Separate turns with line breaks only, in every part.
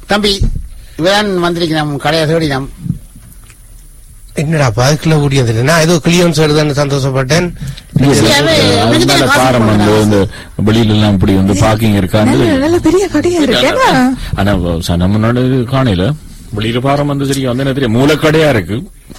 தம்பி இவன் வந்திருக்கிறோம் கடையை தேடினோம்
என்னடா அதுக்குள்ள ஓடியது இல்லை. நான் ஏதோ கிளியன்ஸ் வருதுன்னு சந்தோஷப்பட்டேன்
சரியாவே, எனக்கு தான்
அதனால
காசு
காரம் வந்து
போடுறா.
இந்த வெளியில எல்லாம் இப்படி வந்து பார்க்கிங் இருக்கான்னு
நல்ல நல்ல பெரிய கடையா இருக்கு ஏன்னா
ஆனா ச- நம்ம நாடு காணையில வெளியில பாரம் வந்து சரியா வந்து என்ன தெரியும் மூலக்கடையா இருக்கு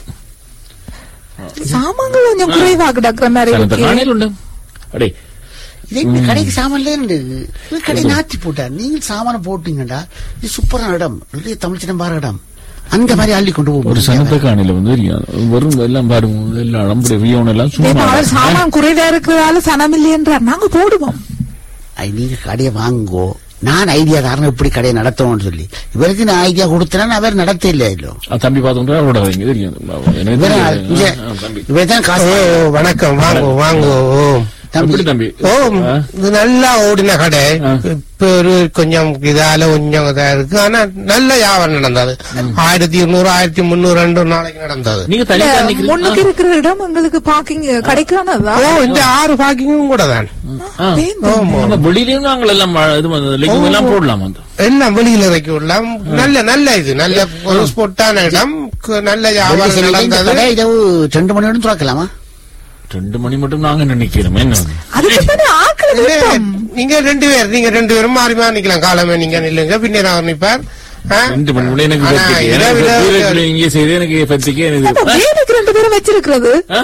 சாமான்கள் கொஞ்சம் குறைவா கிடக்குற மாதிரி
சார், இந்த
இருக்கு
காணையில உண்டு அடே
இது இந்த கடைக்கு சாமான்ல இருந்து இது கடை நாத்தி போட்டா நீங்க சாமான போட்டீங்கடா இது சூப்பரான இடம் நிறைய தமிழ் சின்னம் பாரு இடம் அந்த மாதிரி அள்ளி கொண்டு
ஒரு
போகும்
சனத்த காணையில வந்து தெரியும் வரும் எல்லாம் பாருங்க எல்லாம் நம்முடைய வியோன் எல்லாம்
இப்ப
சும்மா
அவர் சாமான் குறைவா இருக்கிறதால சனம் இல்லையன்றார் நாங்க போடுவோம்
ஐ, நீங்க கடையை வாங்கோ நான் ஐடியா காரணம் இப்படி கடையை நடத்தணும்னு சொல்லி இவருக்கு நான் ஐடியா கொடுத்தேன்னா அவர் நடத்த இல்லை இல்லோ
ஆ, தம்பி பார்த்தோம்னா அவரோட வைங்க தெரியும் எனக்கு
இவரே
தெரியும்.
இங்க
ஆ, ஆ, தம்பி
இவர் தான்
ஓ
காசு
வணக்கம் வாங்க வாங்க ஓ
தம்பி
எப்படி தம்பி
ஓ
ஆ?
இது நல்லா ஓடின கடை
ஆ.
இப்ப ஒரு கொஞ்சம் இதால கொஞ்சம் இதா இருக்கு ஆனா நல்ல வியாபாரம் நடந்தது ஆயிரத்தி இருநூறு ஆயிரத்தி முன்னூறு ரெண்டு நாளைக்கு நடந்தது
நீங்க
இல்ல,
தனி தண்ணி
முன்னுக்கு இருக்கிற இடம் எங்களுக்கு பார்க்கிங் கிடைக்கானதா
ஓ இந்த ஆறு பாக்கிங்கும் கூட தான் ஆமா.
நம்ம வெளியிலயும் நாங்கள் எல்லாம் ம- இது வந்து லெகும் எல்லாம் போடலாம் வந்து
எல்லாம் வெளியில இறக்கி விடலாம் நல்ல நல்ல இது நல்ல ஒரு ஸ்பொட்டான இடம் கு- நல்ல வியாபாரம்
இந்த
நடந்தது
கடை இரவு ரெண்டு மணி வரைக்கும் திறக்கலாமா
ரெண்டு மணி மட்டும் நாங்க நினைக்கிறோம் என்ன
அதுக்கு தானே ஆட்கள்
இல்ல,
விருப்பம்
நீங்க ரெண்டு பேர் நீங்க ரெண்டு பேரும் மாறி மாறி நிக்கலாம் காலமே நீங்க நில்லுங்க பின்னர் அவர் நிப்பார் ஆ?
ரெண்டு மணி கூட எனக்கு
ஆனா,
பத்திக்கு.
இரவுல-
எனக்கு வீரத்துல இங்கே செய்து எனக்கு பத்திக்கு
அப்ப
எனக்கு
வேலைக்கு ரெண்டு பேரும் வச்சிருக்கிறது
ஆ?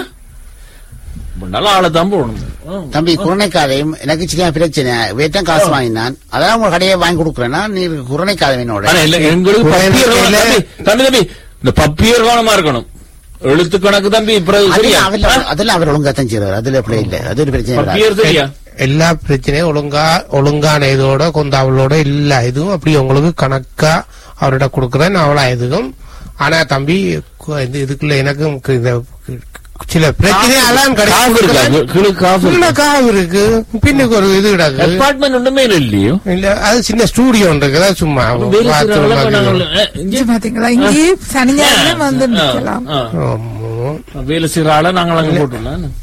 இப்ப நல்ல ஆளை தான் போடணும் ஆ.
தம்பி குரணைக்காதையும் எனக்கு சின்ன பிரச்சனை வேட்டம் காசு வாங்கினான் அதான் உங்க கடையை வாங்கி கொடுக்குறேன்னா நீ குரணைக்காதவனோட
ஆனா இல்ல எங்களுக்கு பப்பியர்
இல்ல.
வேணும். தம்பி, தம்பி தம்பி இந்த பப்பியர் கவனமா இருக்கணும் எழுத்து கணக்கு தம்பி பிறகு சரியா
அதெல்லாம் அவர்ல- அதெல்லாம் அவர் ஒழுங்கா தான் செய்வார் அதுல பிள்ளை இல்ல அது ஒரு பிரச்சனை வராது.
பப்பியர் சரியா
எல்லா பிரச்சனையும் ஒழுங்கா ஒழுங்கான இதோட கொந்தாவளோட எல்லா இதுவும் அப்படி உங்களுக்கு கணக்கா அவர்கிட்ட கொடுக்குறேன் அவ்வளோ இதுவும் ஆனா தம்பி கு- இது இதுக்குள்ள எனக்கும் கு- இந்த சில பிரச்சனையெல்லாம்
காஃபு இருக்கா
கிடையாது
கீழே காஃபு
உள்ள காவு இருக்கு பின்னுக்கு ஒரு இது கிடக்கு
அப்பார்ட்மெண்ட் ஒண்ணுமே இல்லையோ
இல்ல அது சின்ன ஸ்டூடியோ இருக்குதா சும்மா
வேலை
பார்த்து
செய்யறவங்க
உள்ள
நாங்கள்,
இது.
ஆ, இங்க-
இங்க பாத்தீங்களா இங்கே சனி ஞாயிறுல வந்து
ஆ,
நிக்கலாம்
ஆ.
ஆமா.
வேலை செய்யற ஆளை நாங்கள் அங்க போட்டுடலாம்